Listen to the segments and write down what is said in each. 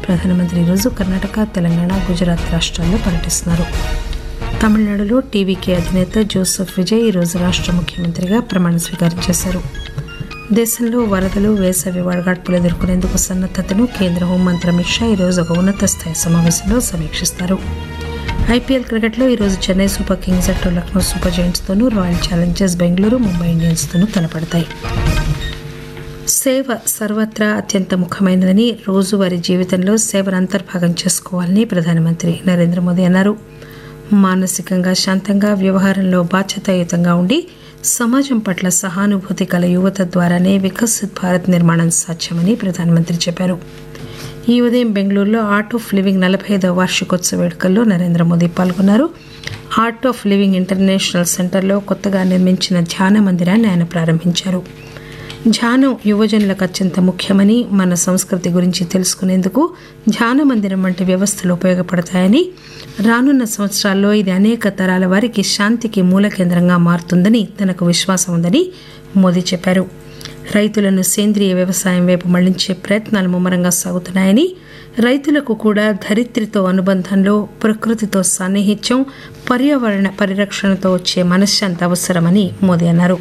ప్రధానమంత్రి ఈరోజు కర్ణాటక తెలంగాణ గుజరాత్ రాష్ట్రాల్లో పర్యటిస్తున్నారు తమిళనాడులో టీవీకే అధినేత జోసెఫ్ విజయ్ ఈరోజు రాష్ట్ర ముఖ్యమంత్రిగా ప్రమాణ స్వీకారం చేశారు దేశంలో వరదలు వేసవి వడగాడ్పులు ఎదుర్కొనేందుకు సన్నద్దతను కేంద్ర హోంమంత్రి అమిత్ షా ఈరోజు ఒక ఉన్నత స్థాయి సమావేశంలో సమీక్షిస్తారు ఐపీఎల్ క్రికెట్లో ఈరోజు చెన్నై సూపర్ కింగ్స్ అటు లక్నో సూపర్ జైంట్స్తోనూ రాయల్ ఛాలెంజర్స్ బెంగళూరు ముంబై ఇండియన్స్తోనూ తలపడతాయి సేవ సర్వత్రా అత్యంత ముఖ్యమైనదని రోజువారీ జీవితంలో సేవను అంతర్భాగం చేసుకోవాలని ప్రధానమంత్రి నరేంద్ర మోదీ అన్నారు మానసికంగా శాంతంగా వ్యవహారంలో బాధ్యతాయుతంగా ఉండి సమాజం పట్ల సహానుభూతి గల యువత ద్వారానే వికసిత్ భారత్ నిర్మాణం సాధ్యమని ప్రధానమంత్రి చెప్పారు ఈ ఉదయం బెంగళూరులో ఆర్ట్ ఆఫ్ లివింగ్ నలభై ఐదవ వార్షికోత్సవ వేడుకల్లో నరేంద్ర మోదీ పాల్గొన్నారు ఆర్ట్ ఆఫ్ లివింగ్ ఇంటర్నేషనల్ సెంటర్లో కొత్తగా నిర్మించిన ధ్యాన మందిరాన్ని ఆయన ప్రారంభించారు ధ్యానం యువజనులకు అత్యంత ముఖ్యమని మన సంస్కృతి గురించి తెలుసుకునేందుకు ధ్యాన మందిరం వంటి వ్యవస్థలు ఉపయోగపడతాయని రానున్న సంవత్సరాల్లో ఇది అనేక తరాల వారికి శాంతికి మూల కేంద్రంగా మారుతుందని తనకు విశ్వాసం ఉందని మోదీ చెప్పారు రైతులను సేంద్రియ వ్యవసాయం వైపు మళ్లించే ప్రయత్నాలు ముమ్మరంగా సాగుతున్నాయని రైతులకు కూడా ధరిత్రితో అనుబంధంలో ప్రకృతితో సాన్నిహిత్యం పర్యావరణ పరిరక్షణతో వచ్చే మనశ్శాంతి అవసరమని మోదీ అన్నారు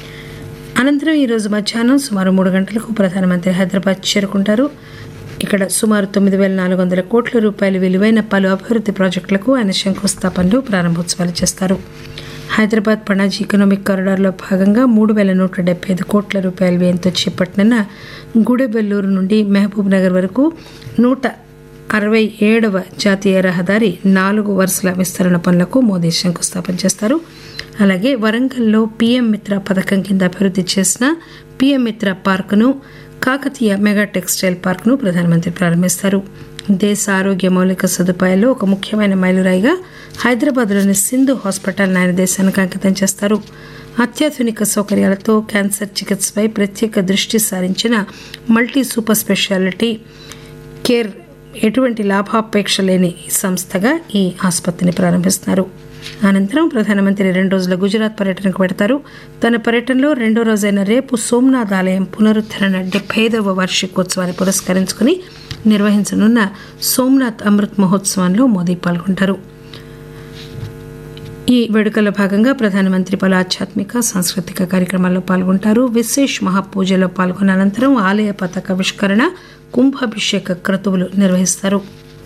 అనంతరం ఈరోజు మధ్యాహ్నం సుమారు మూడు గంటలకు ప్రధానమంత్రి హైదరాబాద్ చేరుకుంటారు ఇక్కడ సుమారు తొమ్మిది వేల నాలుగు వందల కోట్ల రూపాయల విలువైన పలు అభివృద్ధి ప్రాజెక్టులకు ఆయన శంకుస్థాపనలు ప్రారంభోత్సవాలు చేస్తారు హైదరాబాద్ పణాజీ ఎకనామిక్ కారిడార్లో భాగంగా మూడు వేల నూట డెబ్బై ఐదు కోట్ల రూపాయల వ్యయంతో చేపట్టిన గుడెబెల్లూరు నుండి మహబూబ్ నగర్ వరకు నూట అరవై ఏడవ జాతీయ రహదారి నాలుగు వరుసల విస్తరణ పనులకు మోదీ శంకుస్థాపన చేస్తారు అలాగే వరంగల్లో పీఎం మిత్ర పథకం కింద అభివృద్ధి చేసిన పీఎం మిత్ర పార్కును కాకతీయ మెగా టెక్స్టైల్ పార్క్ను ప్రధానమంత్రి ప్రారంభిస్తారు దేశ ఆరోగ్య మౌలిక సదుపాయాల్లో ఒక ముఖ్యమైన మైలురాయిగా హైదరాబాద్లోని సింధు హాస్పిటల్ ఆయన దేశానికి అంకితం చేస్తారు అత్యాధునిక సౌకర్యాలతో క్యాన్సర్ చికిత్సపై ప్రత్యేక దృష్టి సారించిన మల్టీ సూపర్ స్పెషాలిటీ కేర్ ఎటువంటి లాభాపేక్ష లేని సంస్థగా ఈ ఆసుపత్రిని ప్రారంభిస్తున్నారు అనంతరం ప్రధానమంత్రి రెండు రోజుల గుజరాత్ పర్యటనకు పెడతారు తన పర్యటనలో రెండో రోజైన రేపు సోమనాథ్ ఆలయం పునరుద్ధరణ డెబ్బై ఐదవ వార్షికోత్సవాన్ని పురస్కరించుకుని నిర్వహించనున్న సోమనాథ్ అమృత్ మహోత్సవంలో మోదీ పాల్గొంటారు ఈ వేడుకల్లో భాగంగా ప్రధానమంత్రి పలు ఆధ్యాత్మిక సాంస్కృతిక కార్యక్రమాల్లో పాల్గొంటారు విశేష్ మహాపూజలో పాల్గొన్న అనంతరం ఆలయ పతాకావిష్కరణ కుంభాభిషేక క్రతువులు నిర్వహిస్తారు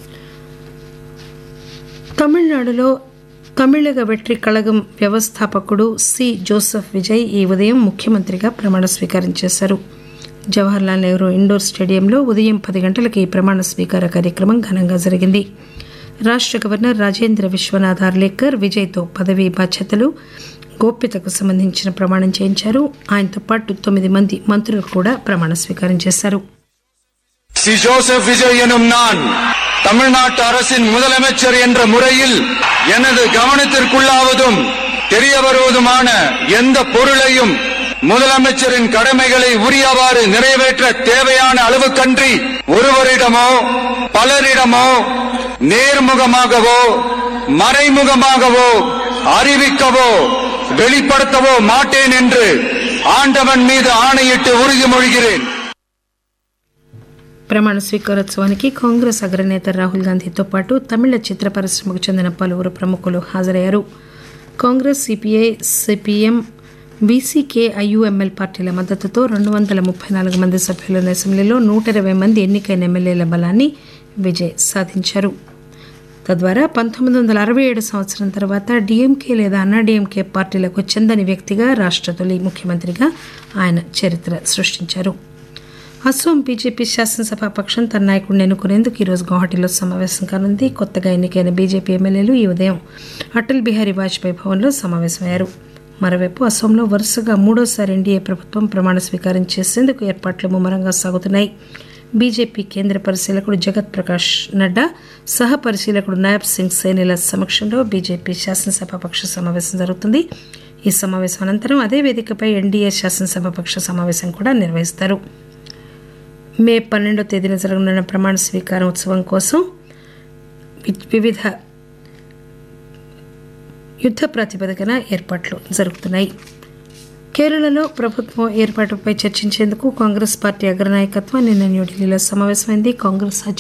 తమిళనాడులో తమిళగ వెట్రి కళగం వ్యవస్థాపకుడు సి జోసెఫ్ విజయ్ ఈ ఉదయం ముఖ్యమంత్రిగా ప్రమాణ స్వీకారం చేశారు జవహర్లాల్ నెహ్రూ ఇండోర్ స్టేడియంలో ఉదయం పది గంటలకు ఈ ప్రమాణ స్వీకార కార్యక్రమం ఘనంగా జరిగింది రాష్ట్ర గవర్నర్ రాజేంద్ర విశ్వనాథ్ ఆర్లేకర్ విజయ్తో పదవీ బాధ్యతలు గోప్యతకు సంబంధించిన ప్రమాణం చేయించారు ఆయనతో పాటు తొమ్మిది మంది మంత్రులు కూడా ప్రమాణ స్వీకారం చేశారు சி ஜோசப் விஜய் எனும் நான் தமிழ்நாட்டு அரசின் முதலமைச்சர் என்ற முறையில் எனது கவனத்திற்குள்ளாவதும் தெரிய வருவதுமான எந்த பொருளையும் முதலமைச்சரின் கடமைகளை உரியவாறு நிறைவேற்ற தேவையான அளவுக்கன்றி ஒருவரிடமோ பலரிடமோ நேர்முகமாகவோ மறைமுகமாகவோ அறிவிக்கவோ வெளிப்படுத்தவோ மாட்டேன் என்று ஆண்டவன் மீது ஆணையிட்டு உறுதிமொழிகிறேன் ప్రమాణ స్వీకారోత్సవానికి కాంగ్రెస్ అగ్రనేత రాహుల్ గాంధీతో పాటు తమిళ చిత్ర పరిశ్రమకు చెందిన పలువురు ప్రముఖులు హాజరయ్యారు Congress CPI CPM BCK IUML పార్టీల మద్దతుతో రెండు వందల ముప్పై నాలుగు మంది సభ్యులున్న అసెంబ్లీలో నూట ఇరవై మంది ఎన్నికైన ఎమ్మెల్యేల బలాన్ని విజయ్ సాధించారు తద్వారా పంతొమ్మిది వందల అరవై ఏడు సంవత్సరం తర్వాత డీఎంకే లేదా అన్నాడీఎంకే పార్టీలకు చెందని వ్యక్తిగా రాష్ట్ర తొలి ముఖ్యమంత్రిగా ఆయన చరిత్ర సృష్టించారు అస్సోం బీజేపీ శాసనసభ పక్షం తన నాయకుడిని ఎన్నుకునేందుకు ఈరోజు గౌహటిలో సమావేశం కానుంది కొత్తగా ఎన్నికైన బీజేపీ ఎమ్మెల్యేలు ఈ ఉదయం అటల్ బిహారీ వాజ్పేయి భవన్లో సమావేశమయ్యారు మరోవైపు అస్సోంలో వరుసగా మూడోసారి ఎన్డీఏ ప్రభుత్వం ప్రమాణ స్వీకారం చేసేందుకు ఏర్పాట్లు ముమ్మరంగా సాగుతున్నాయి బీజేపీ కేంద్ర పరిశీలకుడు జగత్ ప్రకాష్ నడ్డా సహ పరిశీలకుడు నాయబ్ సింగ్ సైనిల సమక్షంలో బీజేపీ శాసనసభ పక్ష సమావేశం జరుగుతుంది ఈ సమావేశం అనంతరం అదే వేదికపై ఎన్డీఏ శాసనసభ పక్ష సమావేశం కూడా నిర్వహిస్తారు మే పన్నెండో తేదీన జరగనున్న ప్రమాణ స్వీకారం ఉత్సవం కోసం వి- వివిధ యుద్ధ ప్రాతిపదికన ఏర్పాట్లు జరుగుతున్నాయి కేరళలో ప్రభుత్వం ఏర్పాటుపై చర్చించేందుకు కాంగ్రెస్ పార్టీ అగ్రనాయకత్వం నిన్న న్యూఢిల్లీలో సమావేశమైంది కాంగ్రెస్ అధ్యక్షుడు